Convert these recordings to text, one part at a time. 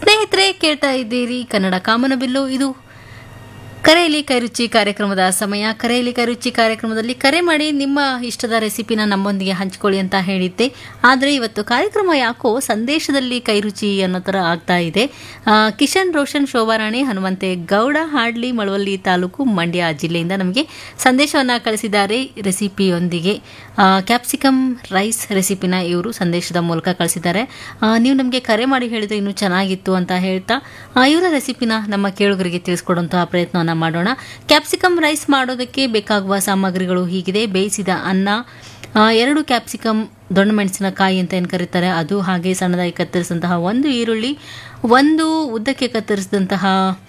ಸ್ನೇಹಿತರೆ ಕೇಳ್ತಾ ಇದ್ದೀರಿ ಕನ್ನಡ ಕಾಮನಬಿಲ್ಲು ಇದು ಕರೆಯಲ್ಲಿ ಕೈರುಚಿ ಕಾರ್ಯಕ್ರಮದ ಸಮಯ ಕರೆಯಲ್ಲಿ ಕೈರುಚಿ ಕಾರ್ಯಕ್ರಮದಲ್ಲಿ ಕರೆ ಮಾಡಿ ನಿಮ್ಮ ಇಷ್ಟದ ರೆಸಿಪಿನ ನಮ್ಮೊಂದಿಗೆ ಹಂಚಿಕೊಳ್ಳಿ ಅಂತ ಹೇಳಿದ್ದೆ ಆದರೆ ಇವತ್ತು ಕಾರ್ಯಕ್ರಮ ಯಾಕೋ ಸಂದೇಶದಲ್ಲಿ ಕೈರುಚಿ ಅನ್ನೋ ಥರ ಆಗ್ತಾ ಇದೆ ಆ, ಕಿಶನ್ ರೋಷನ್ ಶೋಭಾರಾಣಿ ಹನುಮಂತೆ ಗೌಡ ಹಾಡ್ಲಿ ಮಳವಳ್ಳಿ ತಾಲೂಕು ಮಂಡ್ಯ ಜಿಲ್ಲೆಯಿಂದ ನಮಗೆ ಸಂದೇಶವನ್ನು ಕಳಿಸಿದ್ದಾರೆ ರೆಸಿಪಿಯೊಂದಿಗೆ ಆ, ಕ್ಯಾಪ್ಸಿಕಮ್ ರೈಸ್ ರೆಸಿಪಿನ ಇವರು ಸಂದೇಶದ ಮೂಲಕ ಕಳಿಸಿದ್ದಾರೆ ಆ, ನೀವು ನಮಗೆ ಕರೆ ಮಾಡಿ ಹೇಳಿದ್ರೆ ಇನ್ನೂ ಚೆನ್ನಾಗಿತ್ತು ಅಂತ ಹೇಳ್ತಾ ಆ, ಇವರ ರೆಸಿಪಿನ ನಮ್ಮ ಕೇಳುಗರಿಗೆ ತಿಳಿಸ್ಕೊಡುವಂತಹ ಪ್ರಯತ್ನವನ್ನು ಮಾಡೋಣ ಕ್ಯಾಪ್ಸಿಕಮ್ ರೈಸ್ ಮಾಡೋದಕ್ಕೆ ಬೇಕಾಗುವ ಸಾಮಗ್ರಿಗಳು ಹೀಗಿದೆ ಬೇಯಿಸಿದ ಅನ್ನ ಆ, ಎರಡು ಕ್ಯಾಪ್ಸಿಕಮ್ ದೊಣ್ಣ ಮೆಣಸಿನಕಾಯಿ ಅಂತ ಏನು ಕರೀತಾರೆ ಅದು ಹಾಗೆ ಸಣ್ಣದಾಗಿ ಕತ್ತರಿಸಿದಂತಹ ಒಂದು ಈರುಳ್ಳಿ ಒಂದು ಉದ್ದಕ್ಕೆ ಕತ್ತರಿಸಿದಂತಹ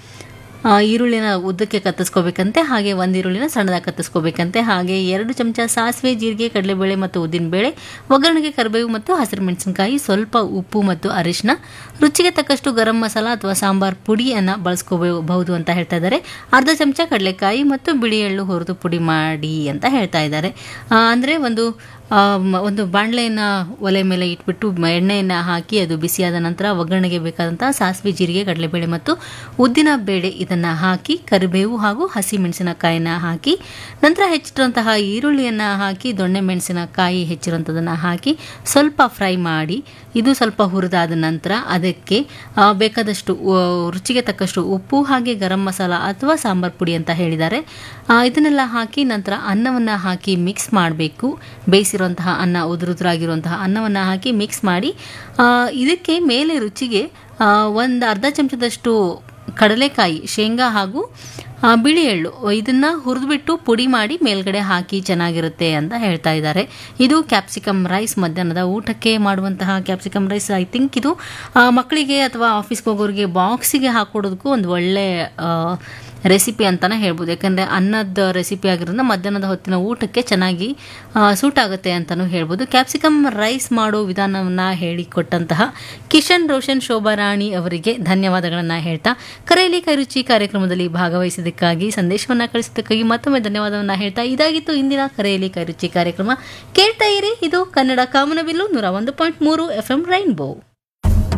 ಆ, ಈರುಳ್ಳಿನ ಉದ್ದಕ್ಕೆ ಕತ್ತಿಸ್ಕೋಬೇಕಂತೆ ಹಾಗೆ ಒಂದು ಈರುಳ್ಳಿನ ಸಣ್ಣದಾಗಿ ಕತ್ತಿಸ್ಕೋಬೇಕಂತೆ ಹಾಗೆ ಎರಡು ಚಮಚ ಸಾಸಿವೆ ಜೀರಿಗೆ ಕಡಲೆಬೇಳೆ ಮತ್ತು ಉದ್ದಿನಬೇಳೆ ಒಗ್ಗರಣೆಗೆ ಕರಿಬೇವು ಮತ್ತು ಹಸಿರು ಮೆಣಸಿನಕಾಯಿ ಸ್ವಲ್ಪ ಉಪ್ಪು ಮತ್ತು ಅರಿಶಿನ ರುಚಿಗೆ ತಕ್ಕಷ್ಟು ಗರಂ ಮಸಾಲ ಅಥವಾ ಸಾಂಬಾರ್ ಪುಡಿಯನ್ನು ಬಳಸ್ಕೋಬಹುದು ಅಂತ ಹೇಳ್ತಾ ಇದ್ದಾರೆ ಅರ್ಧ ಚಮಚ ಕಡಲೆಕಾಯಿ ಮತ್ತು ಬಿಳಿ ಎಳ್ಳು ಹುರಿದು ಪುಡಿ ಮಾಡಿ ಅಂತ ಹೇಳ್ತಾ ಇದ್ದಾರೆ ಆ, ಅಂದ್ರೆ ಒಂದು ಆ, ಮ- ಒಂದು ಬಾಣಲೆಯನ್ನು ಒಲೆ ಮೇಲೆ ಇಟ್ಬಿಟ್ಟು ಮ- ಎಣ್ಣೆಯನ್ನು ಹಾಕಿ ಅದು ಬಿಸಿಯಾದ ನಂತರ ಒಗ್ಗರಣೆಗೆ ಬೇಕಾದಂತಹ ಸಾಸಿವೆ ಜೀರಿಗೆ ಕಡಲೆಬೇಳೆ ಮತ್ತು ಉದ್ದಿನ ಬೇಳೆ ಇದನ್ನು ಹಾಕಿ ಕರಿಬೇವು ಹಾಗೂ ಹಸಿ ಮೆಣಸಿನಕಾಯಿನ ಹಾಕಿ ನಂತರ ಹೆಚ್ಚಿರುವಂತಹ ಈರುಳ್ಳಿಯನ್ನು ಹಾಕಿ ದೊಣ್ಣೆ ಮೆಣಸಿನಕಾಯಿ ಹೆಚ್ಚಿರುವಂಥದ್ದನ್ನು ಹಾಕಿ ಸ್ವಲ್ಪ ಫ್ರೈ ಮಾಡಿ ಇದು ಸ್ವಲ್ಪ ಹುರಿದಾದ ನಂತರ ಅದಕ್ಕೆ ಆ, ಬೇಕಾದಷ್ಟು ಆ, ರುಚಿಗೆ ತಕ್ಕಷ್ಟು ಉಪ್ಪು ಹಾಗೆ ಗರಂ ಮಸಾಲ ಅಥವಾ ಸಾಂಬಾರ್ ಪುಡಿ ಅಂತ ಹೇಳಿದ್ದಾರೆ ಆ, ಇದನ್ನೆಲ್ಲ ಹಾಕಿ ನಂತರ ಅನ್ನವನ್ನು ಹಾಕಿ ಮಿಕ್ಸ್ ಮಾಡಬೇಕು ಬೇಯಿಸಿರುವಂತಹ ಅನ್ನ ಉದುರುದುರಾಗಿರುವಂತಹ ಅನ್ನವನ್ನು ಹಾಕಿ ಮಿಕ್ಸ್ ಮಾಡಿ ಆ, ಇದಕ್ಕೆ ಮೇಲೆ ರುಚಿಗೆ ಒಂದು ಅರ್ಧ ಚಮಚದಷ್ಟು ಕಡಲೆಕಾಯಿ ಶೇಂಗಾ ಹಾಗೂ ಆ, ಬಿಳಿ ಎಳ್ಳು ಇದನ್ನ ಹುರಿದ್ಬಿಟ್ಟು ಪುಡಿ ಮಾಡಿ ಮೇಲ್ಗಡೆ ಹಾಕಿ ಚೆನ್ನಾಗಿರುತ್ತೆ ಅಂತ ಹೇಳ್ತಾ ಇದ್ದಾರೆ ಇದು ಕ್ಯಾಪ್ಸಿಕಮ್ ರೈಸ್ ಮಧ್ಯಾಹ್ನದ ಊಟಕ್ಕೆ ಮಾಡುವಂತಹ ಕ್ಯಾಪ್ಸಿಕಮ್ ರೈಸ್ ಐ ಥಿಂಕ್ ಇದು ಆ, ಮಕ್ಕಳಿಗೆ ಅಥವಾ ಆಫೀಸ್ಗೆ ಹೋಗೋರಿಗೆ ಬಾಕ್ಸಿಗೆ ಹಾಕೊಡೋದಕ್ಕೂ ಒಂದು ಒಳ್ಳೆ ಆ, ರೆಸಿಪಿ ಅಂತಲೇ ಹೇಳ್ಬೋದು ಯಾಕಂದರೆ ಅನ್ನದ ರೆಸಿಪಿ ಆಗಿರೋದ್ರಿಂದ ಮಧ್ಯಾಹ್ನದ ಹೊತ್ತಿನ ಊಟಕ್ಕೆ ಚೆನ್ನಾಗಿ ಸೂಟ್ ಆಗುತ್ತೆ ಅಂತಲೂ ಹೇಳ್ಬೋದು ಕ್ಯಾಪ್ಸಿಕಮ್ ರೈಸ್ ಮಾಡೋ ವಿಧಾನವನ್ನು ಹೇಳಿಕೊಟ್ಟಂತಹ ಕಿಶನ್ ರೋಷನ್ ಶೋಭಾರಾಣಿ ಅವರಿಗೆ ಧನ್ಯವಾದಗಳನ್ನು ಹೇಳ್ತಾ ಕರೆಯಲ್ಲಿ ಕೈರುಚಿ ಕಾರ್ಯಕ್ರಮದಲ್ಲಿ ಭಾಗವಹಿಸಿದ್ದಕ್ಕಾಗಿ ಸಂದೇಶವನ್ನು ಕಳಿಸಿದ್ದಕ್ಕಾಗಿ ಮತ್ತೊಮ್ಮೆ ಧನ್ಯವಾದವನ್ನು ಹೇಳ್ತಾ ಇದಾಗಿತ್ತು ಇಂದಿನ ಕರೆಯಲ್ಲಿ ಕೈರುಚಿ ಕಾರ್ಯಕ್ರಮ ಕೇಳ್ತಾ ಇರಿ ಇದು ಕನ್ನಡ ಕಾಮನಬಿಲ್ಲು ನೂರ ಒಂದು ಪಾಯಿಂಟ್ ಮೂರು ಎಫ್ ಎಂ ರೈನ್ಬೋ